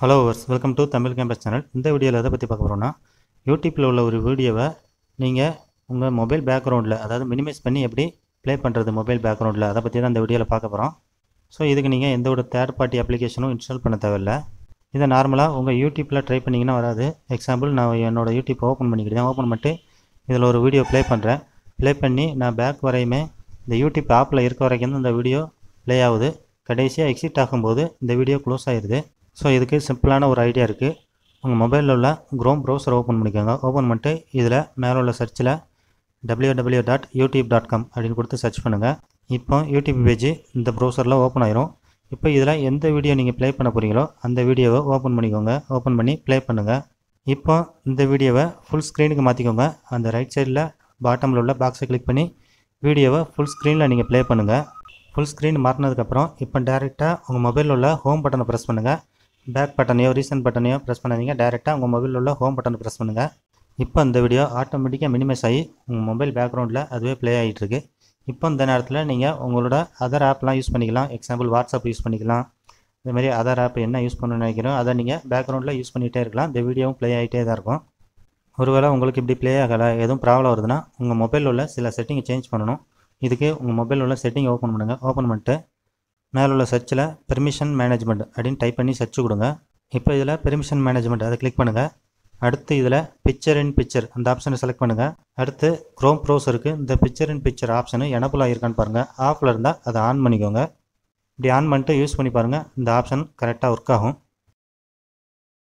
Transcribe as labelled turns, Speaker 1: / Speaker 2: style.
Speaker 1: hello viewers welcome to Tamil campus channel இந்த வீடியோவில் எதை பற்றி பார்க்க போகிறோம்னா யூடியூப்பில் உள்ள ஒரு வீடியோவை நீங்கள் உங்கள் மொபைல் பேக்ரவுண்டில் அதாவது மினிமைஸ் பண்ணி எப்படி ப்ளே பண்ணுறது மொபைல் பேக்ரவுண்டில் அதை பற்றி தான் இந்த வீடியோவில் பார்க்க போகிறோம் ஸோ இதுக்கு நீங்கள் எந்த ஒரு தேர்ட் பார்ட்டி அப்ளிகேஷனும் இன்ஸ்டால் பண்ண தேவையில்ல இதை நார்மலாக உங்கள் யூடியூப்பில் ட்ரை பண்ணிங்கன்னா வராது எக்ஸாம்பிள் நான் என்னோடய யூடியூப் ஓப்பன் பண்ணிக்கிட்டேன் ஓப்பன் பண்ணிட்டு இதில் ஒரு வீடியோ ப்ளே பண்ணுறேன் ப்ளே பண்ணி நான் பேக் வரையுமே இந்த யூடியூப் ஆப்பில் இருக்க வரைக்கும் தான் இந்த வீடியோ ப்ளே ஆகுது கடைசியாக எக்ஸிட் ஆகும்போது இந்த வீடியோ க்ளோஸ் ஆயிடுது ஸோ இதுக்கு சிம்பிளான ஒரு ஐடியா இருக்குது உங்கள் மொபைலில் உள்ள க்ரோம் ப்ரௌசர் ஓப்பன் பண்ணிக்கோங்க ஓப்பன் பண்ணிட்டு இதில் மேலே உள்ள சர்ச்சில் W W dot YouTube dot com அப்படின்னு கொடுத்து சர்ச் பண்ணுங்கள் இப்போ யூடியூப் பேஜ் இந்த ப்ரௌசரில் ஓப்பன் ஆயிரும் இப்போ இதில் எந்த வீடியோ நீங்கள் ப்ளே பண்ண போகிறீங்களோ அந்த வீடியோவை ஓப்பன் பண்ணிக்கோங்க ஓப்பன் பண்ணி ப்ளே பண்ணுங்கள் இப்போ இந்த வீடியோவை ஃபுல் ஸ்க்ரீனுக்கு மாற்றிக்கோங்க அந்த ரைட் சைடில் பாட்டமில் உள்ள பாக்ஸை கிளிக் பண்ணி வீடியோவை ஃபுல் ஸ்க்ரீனில் நீங்கள் ப்ளே பண்ணுங்கள் ஃபுல் ஸ்க்ரீன் மாறினதுக்கப்புறம் இப்போ டேரெக்டாக உங்கள் மொபைலில் உள்ள ஹோம் பட்டனை ப்ரெஸ் பண்ணுங்கள் பேக் பட்டனையோ ரீசன்ட் பட்டனையோ ப்ரெஸ் பண்ணாதீங்க டேரெக்டாக உங்கள் மொபைலில் உள்ள ஹோம் பட்டனை ப்ரெஸ் பண்ணுங்கள் இப்போ அந்த வீடியோ ஆட்டோமேட்டிக்காக மினிமைஸ் ஆகி உங்கள் மொபைல் பேக்ரவுண்டில் அதுவே ப்ளே ஆகிட்டு இருக்கு இப்போ இந்த நேரத்தில் நீங்கள் உங்களோட அதர் ஆப்லாம் யூஸ் பண்ணிக்கலாம் எக்ஸாம்பிள் வாட்ஸ்அப் யூஸ் பண்ணிக்கலாம் இந்த மாதிரி அதர் ஆப் என்ன யூஸ் பண்ணணும்னு நினைக்கிறோம் அதை நீங்கள் பேக்ரவுண்டில் யூஸ் பண்ணிகிட்டே இருக்கலாம் இந்த வீடியோவும் ப்ளே ஆகிட்டே தான் இருக்கும் ஒருவேளை உங்களுக்கு இப்படி ப்ளே ஆகலை எதுவும் ப்ராப்ளம் வருதுன்னா உங்கள் மொபைலில் உள்ள சில செட்டிங்கை சேஞ்ச் பண்ணணும் இதுக்கு உங்கள் மொபைலில் உள்ள செட்டிங் ஓப்பன் பண்ணுங்கள் ஓப்பன் பண்ணிட்டு மேலே உள்ள சர்ச்சில் பெர்மிஷன் மேனேஜ்மெண்ட் அப்படின்னு டைப் பண்ணி சர்ச் கொடுங்க இப்போ இதில் பெர்மிஷன் மேனேஜ்மெண்ட் அதை கிளிக் பண்ணுங்கள் அடுத்து இதில் பிக்சர் இன் பிக்சர் அந்த ஆப்ஷனை செலக்ட் பண்ணுங்கள் அடுத்து க்ரோம் ப்ரௌசருக்கு இந்த picture in picture option enable ஆகிருக்கான்னு பாருங்கள் ஆஃபில் இருந்தால் அதை ஆன் பண்ணிக்கோங்க இப்படி ஆன் பண்ணிட்டு யூஸ் பண்ணி பாருங்கள் இந்த ஆப்ஷன் கரெக்டாக ஒர்க் ஆகும்